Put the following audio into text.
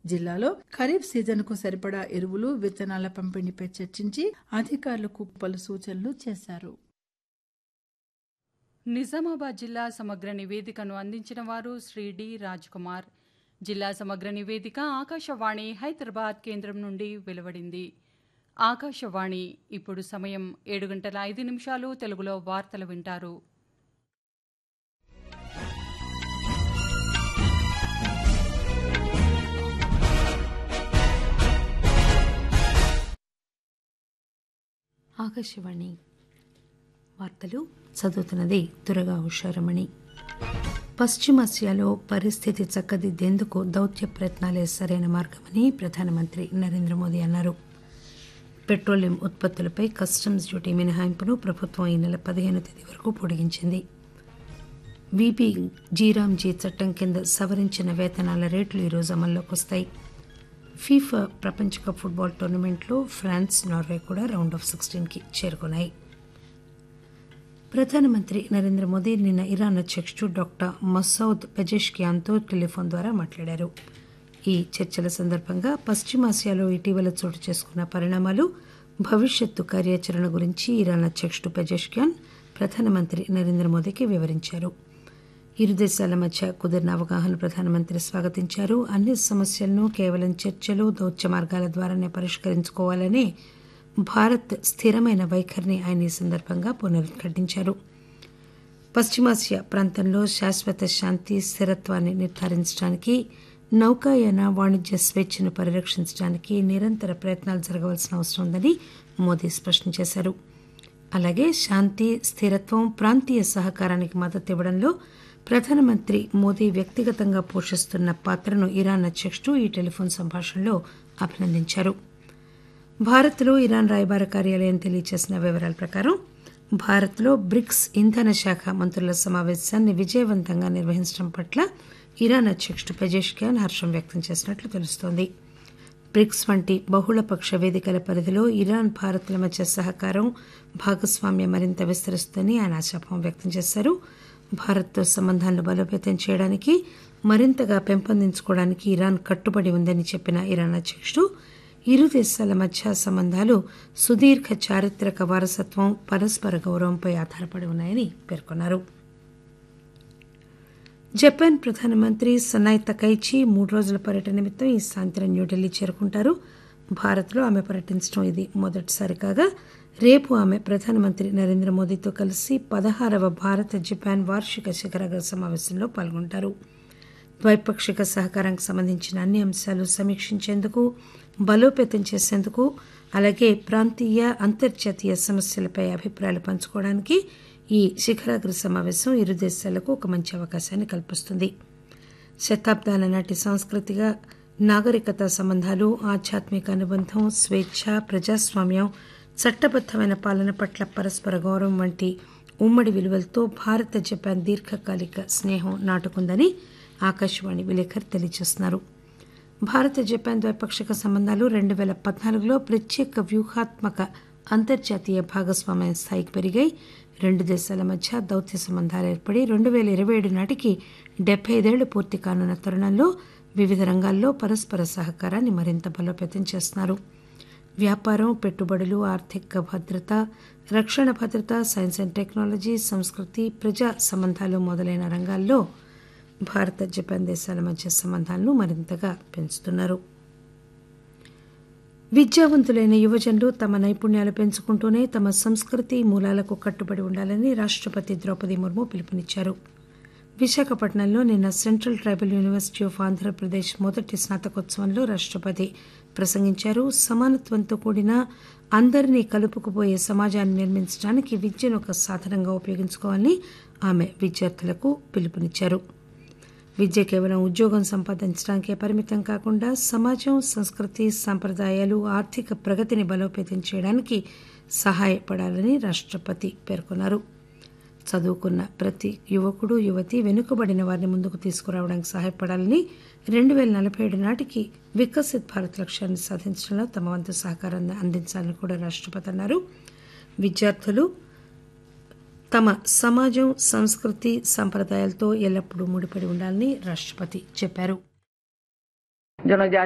జిల్లాలో ఖరీఫ్ సీజన్ కు సరిపడా ఎరువులు విత్తనాల పంపిణీపై చర్చించి అధికారులకు పలు సూచనలు చేశారు నిజామాబాద్ జిల్లా సమగ్ర నివేదికను అందించిన వారు శ్రీ డి కుమార్ జిల్లా సమగ్ర నివేదిక ఆకాశవాణి హైదరాబాద్ కేంద్రం నుండి వెలువడింది ఆకాశవాణి ఇప్పుడు సమయం ఏడు గంటల ఐదు నిమిషాలు తెలుగులో వార్తలు వింటారు ఆకాశవాణి వార్తలు చదువుతున్నది దురగా ఉషారమణి పశ్చిమాసియాలో పరిస్థితి చక్కదిద్దేందుకు దౌత్య ప్రయత్నాలే సరైన మార్గమని ప్రధానమంత్రి నరేంద్ర మోదీ అన్నారు పెట్రోలియం ఉత్పత్తులపై కస్టమ్స్ డ్యూటీ మినహాయింపును ప్రభుత్వం ఈ నెల పదిహేను తేదీ వరకు పొడిగించింది విబి జీరాంజీ చట్టం కింద సవరించిన వేతనాల రేట్లు ఈరోజు అమల్లోకి వస్తాయి ఫీఫా ప్రపంచ కప్ ఫుట్బాల్ టోర్నమెంట్లో ఫ్రాన్స్ నార్వే కూడా రౌండ్ ఆఫ్ సిక్స్టీన్కి చేరుకున్నాయి ప్రధానమంత్రి నరేంద్ర మోదీ నిన్న ఇరాన్ అధ్యక్షుడు డాక్టర్ మసౌద్ పెజెష్కియాన్తో టెలిఫోన్ ద్వారా మాట్లాడారు ఈ చర్చల సందర్భంగా పశ్చిమాసియాలో ఇటీవల చోటు చేసుకున్న పరిణామాలు భవిష్యత్తు కార్యాచరణ గురించి ఇరాన్ అధ్యక్షుడు పెజెష్కియాన్ ప్రధానమంత్రి నరేంద్ర మోదీకి వివరించారు ఇరు దేశాల మధ్య కుదిరిన అవగాహన ప్రధానమంత్రి స్వాగతించారు అన్ని సమస్యలను కేవలం చర్చలు దౌత్య మార్గాల ద్వారానే పరిష్కరించుకోవాలని భారత్ స్థిరమైన వైఖరిని ఆయన ఈ సందర్భంగా పునరుద్ఘాటించారు పశ్చిమాసియా ప్రాంతంలో శాశ్వత శాంతి స్థిరత్వాన్ని నిర్ధారించడానికి నౌకాయాన వాణిజ్య స్వేచ్ఛను పరిరక్షించడానికి నిరంతర ప్రయత్నాలు జరగవలసిన అవసరం ఉందని మోదీ స్పష్టం చేశారు అలాగే శాంతి స్థిరత్వం ప్రాంతీయ సహకారానికి మద్దతు ఇవ్వడంలో ప్రధానమంత్రి మోదీ వ్యక్తిగతంగా పోషిస్తున్న పాత్రను ఇరాన్ అధ్యక్షుడు ఈ టెలిఫోన్ సంభాషణలో అభినందించారు భారత్లో ఇరాన్ రాయబార కార్యాలయం తెలియజేసిన వివరాల ప్రకారం భారత్లో బ్రిక్స్ ఇంధన శాఖ మంత్రుల సమావేశాన్ని విజయవంతంగా నిర్వహించడం పట్ల ఇరాన్ అధ్యక్షుడు పెజేష్కియాన్ హర్షం వ్యక్తం చేసినట్లు తెలుస్తోంది బ్రిక్స్ వంటి బహుళపక్ష వేదికల పరిధిలో ఇరాన్ భారత్ల మధ్య సహకారం భాగస్వామ్యం మరింత విస్తరిస్తుందని ఆయన ఆశాభావం వ్యక్తం చేశారు భారత్తో సంబంధాలను బలోపేతం చేయడానికి మరింతగా పెంపొందించుకోవడానికి ఇరాన్ కట్టుబడి ఉందని చెప్పిన ఇరాన్ అధ్యక్షుడు ఇరు దేశాల మధ్య సంబంధాలు సుదీర్ఘ చారిత్రక వారసత్వం పరస్పర గౌరవంపై ఆధారపడి ఉన్నాయని పేర్కొన్నారు జపాన్ ప్రధానమంత్రి సనాయ్ తకైచి మూడు రోజుల పర్యటన నిమిత్తం ఈ సాయంత్రం న్యూఢిల్లీ చేరుకుంటారు భారత్లో ఆమె పర్యటించడం ఇది మొదటిసారి కాగా రేపు ఆమె ప్రధానమంత్రి నరేంద్ర మోదీతో కలిసి పదహారవ భారత జపాన్ వార్షిక శిఖరాగ్ర సమావేశంలో పాల్గొంటారు ద్వైపాక్షిక సహకారానికి సంబంధించిన అన్ని అంశాలు సమీక్షించేందుకు బలోపేతం చేసేందుకు అలాగే ప్రాంతీయ అంతర్జాతీయ సమస్యలపై అభిప్రాయాలు పంచుకోవడానికి ఈ శిఖరాగ్ర సమావేశం ఇరు దేశాలకు ఒక మంచి అవకాశాన్ని కల్పిస్తుంది శతాబ్దాల నాటి సాంస్కృతిక నాగరికత సంబంధాలు ఆధ్యాత్మిక అనుబంధం స్వేచ్ఛ ప్రజాస్వామ్యం చట్టబద్దమైన పాలన పట్ల పరస్పర గౌరవం వంటి ఉమ్మడి విలువలతో భారత జపాన్ దీర్ఘకాలిక స్నేహం నాటుకుందని ఆకాశవాణి విలేకరు తెలియజేస్తున్నారు భారత జపాన్ ద్వైపాక్షిక సంబంధాలు రెండు పేల పద్నాలుగులో ప్రత్యేక వ్యూహాత్మక అంతర్జాతీయ భాగస్వామ్య స్థాయికి పెరిగాయి రెండు దేశాల మధ్య దౌత్య సంబంధాలు ఏర్పడి రెండు పేల ఇరవై ఏడు నాటికి డెబ్బై ఐదేళ్లు పూర్తి కానున్న తరుణంలో వివిధ రంగాల్లో పరస్పర సహకారాన్ని మరింత బలోపేతం చేస్తున్నారు వ్యాపారం పెట్టుబడులు ఆర్థిక భద్రత రక్షణ భద్రత సైన్స్ అండ్ టెక్నాలజీ సంస్కృతి ప్రజా సంబంధాలు మొదలైన రంగాల్లో భారత జపాన్ దేశాల మధ్య సంబంధాలను మరింతగా పెంచుతున్నారు విద్యావంతులైన యువజనులు తమ నైపుణ్యాలు పెంచుకుంటూనే తమ సంస్కృతి మూలాలకు కట్టుబడి ఉండాలని రాష్టపతి ద్రౌపది ముర్ము పిలుపునిచ్చారు విశాఖపట్నంలో నిన్న central tribal university of Andhra Pradesh మొదటి స్నాతకోత్సవంలో రాష్టపతి ప్రసంగించారు సమానత్వంతో కూడిన అందరినీ కలుపుకుపోయే సమాజాన్ని నిర్మించడానికి విద్యను ఒక సాధనంగా ఉపయోగించుకోవాలని ఆమె విద్యార్థులకు పిలుపునిచ్చారు విద్య కేవలం ఉద్యోగం సంపాదించడానికే పరిమితం కాకుండా సమాజం సంస్కృతి సంప్రదాయాలు ఆర్థిక ప్రగతిని బలోపేతం చేయడానికి సహాయపడాలని రాష్టపతి పేర్కొన్నారు చదువుకున్న ప్రతి యువకుడు యువతి వెనుకబడిన వారిని ముందుకు తీసుకురావడానికి సహాయపడాలని రెండు వేల నలభై ఏడు నాటికి వికసిత్ భారత్ లక్ష్యాన్ని సాధించడంలో తమ వంతు సహకారాన్ని అందించాలని కూడా రాష్టపతి అన్నారు విద్యార్థులు తమ సమాజం సంస్కృతి సంప్రదాయాలతో ఎల్లప్పుడూ ముడిపడి ఉండాలని రాష్టపతి చెప్పారు